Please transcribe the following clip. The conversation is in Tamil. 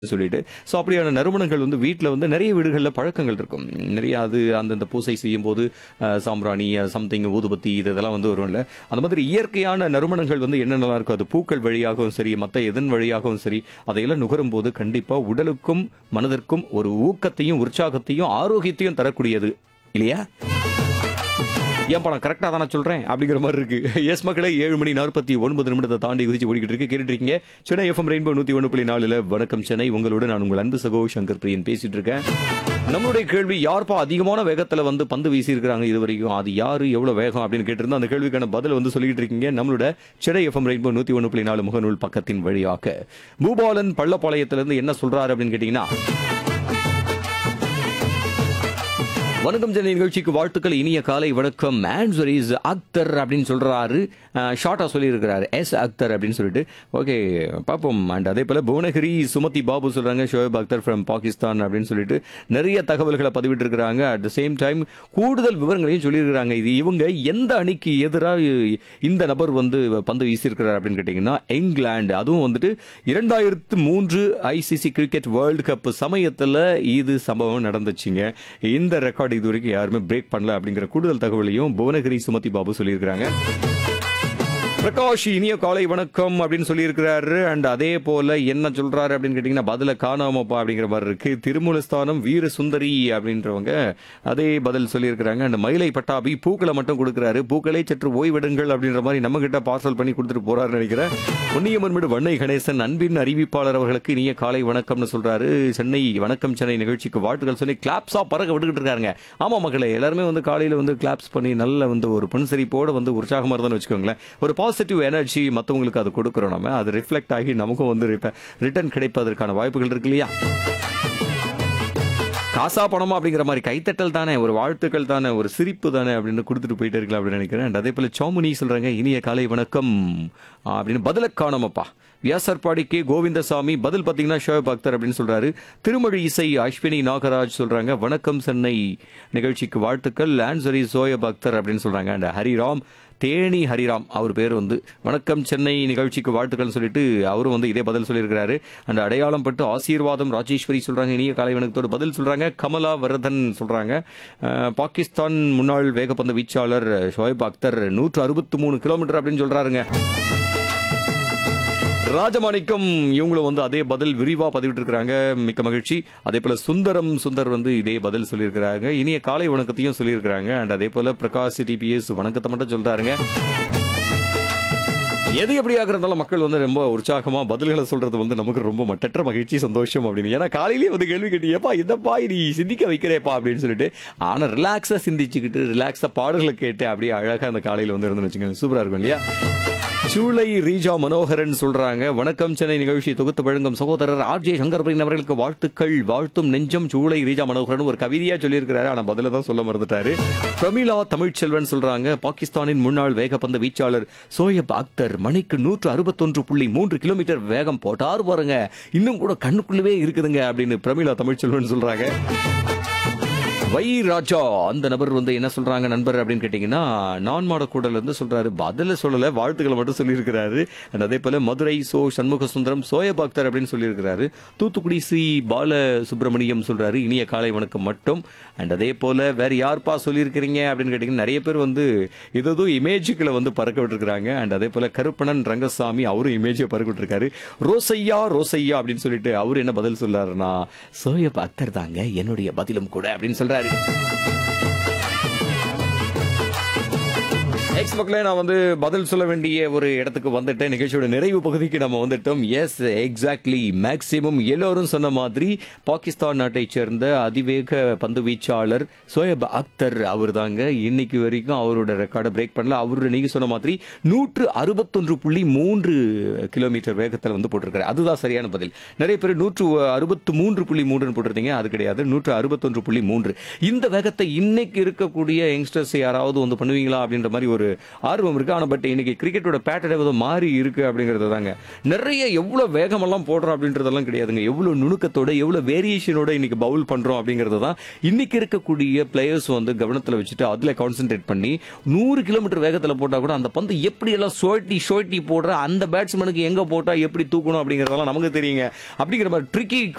சொல்லிட்டு ஸோ அப்படியான நறுமணங்கள் வந்து வீட்டில் வந்து நிறைய வீடுகளில் பழக்கங்கள் இருக்கும் நிறைய அது அந்தந்த பூசை செய்யும் போது அஹ், சாம்பிராணி சம்திங் ஊதுபத்தி இது இதெல்லாம் வந்து வரும்ல அந்த மாதிரி இயற்கையான நறுமணங்கள் வந்து என்னென்னலாம் இருக்கும் அது பூக்கள் வழியாகவும் சரி மற்ற எதன் வழியாகவும் சரி அதையெல்லாம் நுகரும் போது கண்டிப்பாக உடலுக்கும் மனதிற்கும் ஒரு ஊக்கத்தையும் உற்சாகத்தையும் ஆரோக்கியத்தையும் தரக்கூடியது இல்லையா ஏன்பா நான் கரெக்டாக தானே சொல்கிறேன் அப்படிங்கிற மாதிரி இருக்கு எஸ் மக்களே ஏழு மணி நாற்பத்தி ஒன்பது நிமிடத்தை தாண்டி குதிச்சு ஓடிக்கிட்டு இருக்கு கேட்டுட்டு இருக்கீங்க சென்னை எஃப்எம் ரெயின்போ நூற்றி ஒன்று புள்ளி நாலுல வணக்கம் சென்னை உங்களோட நான் உங்கள் அன்பு சகோ சங்கர் பிரியன் பேசிட்டு இருக்கேன் நம்மளுடைய கேள்வி யார்ப்பா அதிகமான வேகத்தில் வந்து பந்து வீசி இருக்கிறாங்க இது வரைக்கும் அது யாரு எவ்வளோ வேகம் அப்படின்னு கேட்டிருந்தா அந்த கேள்விக்கான பதில் வந்து சொல்லிட்டு இருக்கீங்க நம்மளோட சென்னை எஃப்எம் ரெயின்போ நூற்றி ஒன்று புள்ளி நாலு முகநூல் பக்கத்தின் வழியாக பூபாலன் பள்ளப்பாளையத்திலிருந்து என்ன சொல்றாரு அப்படின்னு கேட்டிங்கன்னா வணக்கம் சென்னை நிகழ்ச்சிக்கு வாழ்த்துக்கள் இனிய காலை வணக்கம் ஆன்சர் இஸ் அக்தர் அப்படின்னு சொல்றாரு ஷார்ட்டா சொல்லியிருக்கிறாரு எஸ் அக்தர் அப்படின்னு சொல்லிட்டு ஓகே பார்ப்போம் அண்ட் அதே போல புவனகிரி சுமதி பாபு சொல்றாங்க ஷோயப் அக்தர் ஃப்ரம் பாகிஸ்தான் அப்படின்னு சொல்லிட்டு நிறைய தகவல்களை பதிவிட்டு இருக்கிறாங்க அட் த சேம் டைம் கூடுதல் விவரங்களையும் சொல்லியிருக்கிறாங்க இது இவங்க எந்த அணிக்கு எதிராக இந்த நபர் வந்து பந்து வீசியிருக்கிறார் அப்படின்னு கேட்டிங்கன்னா இங்கிலாந்து அதுவும் வந்துட்டு இரண்டாயிரத்து மூன்று ஐசிசி கிரிக்கெட் வேர்ல்டு கப் சமயத்தில் இது சம்பவம் நடந்துச்சுங்க இந்த ரெக்கார்டு இது வரைக்கும் யாருமே பிரேக் பண்ணல அப்படிங்கிற கூடுதல் தகவலையும் புவனகிரி சுமதி பாபு சொல்லியிருக்கிறாங்க பிரகாஷ் இனிய காலை வணக்கம் அப்படின்னு சொல்லியிருக்கிறாரு அண்ட் அதே போல என்ன சொல்றாரு அப்படின்னு கேட்டீங்கன்னா பதில காணாமப்பா அப்படிங்கிற மாதிரி இருக்கு திருமூலஸ்தானம் வீர சுந்தரி அப்படின்றவங்க அதே பதில் சொல்லியிருக்கிறாங்க அந்த மயிலை பட்டாபி பூக்களை மட்டும் கொடுக்குறாரு பூக்களை சற்று ஓய்விடுங்கள் அப்படின்ற மாதிரி நம்ம கிட்ட பார்சல் பண்ணி கொடுத்துட்டு போறாருன்னு நினைக்கிறேன் பொன்னியம்மன் வண்ணை கணேசன் அன்பின் அறிவிப்பாளர் அவர்களுக்கு இனிய காலை வணக்கம்னு சொல்றாரு சென்னை வணக்கம் சென்னை நிகழ்ச்சிக்கு வாழ்த்துக்கள் சொல்லி கிளாப்ஸா பறக்க விட்டுக்கிட்டு இருக்காங்க ஆமா மக்களே எல்லாருமே வந்து காலையில வந்து கிளாப்ஸ் பண்ணி நல்ல வந்து ஒரு புன்சரிப்போட வந்து உற்சாகமா இருந்தான்னு வச்சுக்கோங்களேன் ஒரு பாசிட்டிவ் எனர்ஜி மற்றவங்களுக்கு அது கொடுக்குறோம் நம்ம அது ரிஃப்ளெக்ட் ஆகி நமக்கும் வந்து ரிட்டர்ன் கிடைப்பதற்கான வாய்ப்புகள் இருக்கு இல்லையா காசா பணமா அப்படிங்கிற மாதிரி கைத்தட்டல் தானே ஒரு வாழ்த்துக்கள் தானே ஒரு சிரிப்பு தானே அப்படின்னு கொடுத்துட்டு போயிட்டே இருக்கலாம் அப்படின்னு நினைக்கிறேன் And அதே போல சௌமுனி சொல்றாங்க இனிய காலை வணக்கம் ஆ, அப்படின்னு பதில காணோமப்பா வியாசர்பாடி கே கோவிந்தசாமி பதில் பார்த்தீங்கன்னா ஷோயப் அக்தர் அப்படின்னு சொல்றாரு திருமொழி இசை அஸ்வினி நாகராஜ் சொல்றாங்க வணக்கம் சென்னை நிகழ்ச்சிக்கு வாழ்த்துக்கள் ஆன்சரி சோயப் அக்தர் அப்படின்னு சொல்றாங்க அண்ட் ஹரிராம் தேனி ஹரிராம் அவர் பேர் வந்து வணக்கம் சென்னை நிகழ்ச்சிக்கு வாழ்த்துக்கள் சொல்லிட்டு அவரும் வந்து இதே பதில் சொல்லியிருக்கிறாரு அந்த அடையாளம் பட்டு ஆசீர்வாதம் ராஜேஸ்வரி சொல்றாங்க இனிய காலை வணக்கத்தோடு பதில் சொல்றாங்க கமலா வரதன் சொல்றாங்க அஹ், பாகிஸ்தான் முன்னாள் வேகப்பந்து வீச்சாளர் ஷோயப் அக்தர் நூற்று அறுபத்தி மூணு கிலோமீட்டர் அப்படின்னு சொல்றாருங்க ராஜமாணிக்கம் இவங்களும் வந்து அதே பதில் விரிவா பதிவிட்டு இருக்காங்க மிக்க மகிழ்ச்சி அதே போல சுந்தரம் சுந்தர் வந்து இதே பதில் சொல்லியிருக்கிறாங்க இனிய காலை வணக்கத்தையும் சொல்லியிருக்கிறாங்க அண்ட் அதே போல பிரகாஷ் டிபிஎஸ் வணக்கத்தை மட்டும் சொல்றாருங்க எது எப்படியாக இருந்தாலும் மக்கள் வந்து ரொம்ப உற்சாகமா பதில்களை சொல்றது வந்து நமக்கு ரொம்ப மட்டற்ற மகிழ்ச்சி சந்தோஷம் அப்படின்னு ஏன்னா காலையிலேயே வந்து கேள்வி கேட்டு ஏப்பா இதப்பா நீ சிந்திக்க வைக்கிறேப்பா அப்படின்னு சொல்லிட்டு ஆனா ரிலாக்ஸா சிந்திச்சுக்கிட்டு ரிலாக்ஸா பாடல்களை கேட்டு அப்படியே அழகா அந்த காலையில வந்து இருந்து வச்சுக்கோங்க சூப்பரா இருக்கும் இல்லையா சூளை ரீஜா மனோகரன் சொல்றாங்க வணக்கம் சென்னை நிகழ்ச்சி தொகுத்து வழங்கும் சகோதரர் ஆர் ஜே சங்கர்பிரியன் அவர்களுக்கு வாழ்த்துக்கள் வாழ்த்தும் நெஞ்சம் சூளை ரீஜா மனோகரன் ஒரு கவிதையா சொல்லியிருக்கிறாரு ஆனா பதில தான் சொல்ல மறந்துட்டாரு பிரமிளா தமிழ்ச்செல்வன் சொல்றாங்க பாகிஸ்தானின் முன்னாள் வேகப்பந்து வீச்சாளர் சோயப் அக்தர் மணிக்கு நூற்று அறுபத்தொன்று புள்ளி மூன்று கிலோமீட்டர் வேகம் போட்டார் பாருங்க இன்னும் கூட கண்ணுக்குள்ளவே இருக்குதுங்க அப்படின்னு பிரமிளா தமிழ்ச்செல்வன் சொல்றாங்க வை ராஜா அந்த நபர் வந்து என்ன சொல்றாங்க நண்பர் அப்படின்னு கேட்டீங்கன்னா நான் மாடக்கூடல இருந்து சொல்றாரு பதில சொல்லல வாழ்த்துக்களை மட்டும் சொல்லியிருக்கிறாரு And அதே போல மதுரை சோ சண்முக சுந்தரம் சோயபாக்தர் அப்படின்னு சொல்லியிருக்கிறாரு தூத்துக்குடி சி பால சுப்பிரமணியம் சொல்றாரு இனிய காலை வணக்கம் மட்டும் அண்ட் அதே போல வேற யார்ப்பா சொல்லியிருக்கிறீங்க அப்படின்னு கேட்டீங்கன்னா நிறைய பேர் வந்து ஏதோ இமேஜுக்களை வந்து பறக்க விட்டுருக்காங்க அண்ட் அதே போல கருப்பணன் ரங்கசாமி அவரும் இமேஜை பறக்க விட்டுருக்காரு ரோசையா ரோசையா அப்படின்னு சொல்லிட்டு அவர் என்ன பதில் சொல்லாருன்னா சோயப் அக்தர் தாங்க என்னுடைய பதிலும் கூட அப்படின்னு சொல்றாரு எக்ஸ் மக்களே நான் வந்து பதில் சொல்ல வேண்டிய ஒரு இடத்துக்கு வந்துட்டேன் நிகழ்ச்சியோட நிறைவு பகுதிக்கு நம்ம வந்துட்டோம் எஸ் எக்ஸாக்ட்லி மேக்சிமம் எல்லோரும் சொன்ன மாதிரி பாகிஸ்தான் நாட்டைச் சேர்ந்த அதிவேக பந்து வீச்சாளர் சோயப் அக்தர் அவர் தாங்க இன்னைக்கு வரைக்கும் அவரோட ரெக்கார்டை பிரேக் பண்ணல அவரோட நீங்க சொன்ன மாதிரி நூற்று அறுபத்தொன்று புள்ளி மூன்று கிலோமீட்டர் வேகத்தில் வந்து போட்டிருக்காரு அதுதான் சரியான பதில் நிறைய பேர் நூற்று அறுபத்து மூன்று புள்ளி மூன்றுன்னு போட்டிருந்தீங்க அது கிடையாது நூற்று அறுபத்தொன்று புள்ளி மூன்று இந்த வேகத்தை இன்னைக்கு இருக்கக்கூடிய யங்ஸ்டர்ஸ் யாராவது வந்து பண்ணுவீங்களா அப்படின்ற மாதிரி ஒரு ஆர்வம் இருக்கு ஆனா பட் இன்னைக்கு கிரிக்கெட்டோட பேட்டர்ன் ஏதோ மாறி இருக்கு அப்படிங்கிறது தாங்க நிறைய எவ்வளவு வேகமெல்லாம் போடுறோம் அப்படின்றதெல்லாம் கிடையாதுங்க எவ்வளவு நுணுக்கத்தோட எவ்வளவு வேரியேஷனோட இன்னைக்கு பவுல் பண்றோம் அப்படிங்கிறது தான் இன்னைக்கு இருக்கக்கூடிய பிளேயர்ஸ் வந்து கவனத்துல வச்சுட்டு அதுல கான்சென்ட்ரேட் பண்ணி நூறு கிலோமீட்டர் வேகத்துல போட்டா கூட அந்த பந்து எப்படி எல்லாம் சோட்டி சோட்டி போடுற அந்த பேட்ஸ்மேனுக்கு எங்க போட்டா எப்படி தூக்கணும் அப்படிங்கறதெல்லாம் நமக்கு தெரியுங்க அப்படிங்கிற மாதிரி ட்ரிக்கி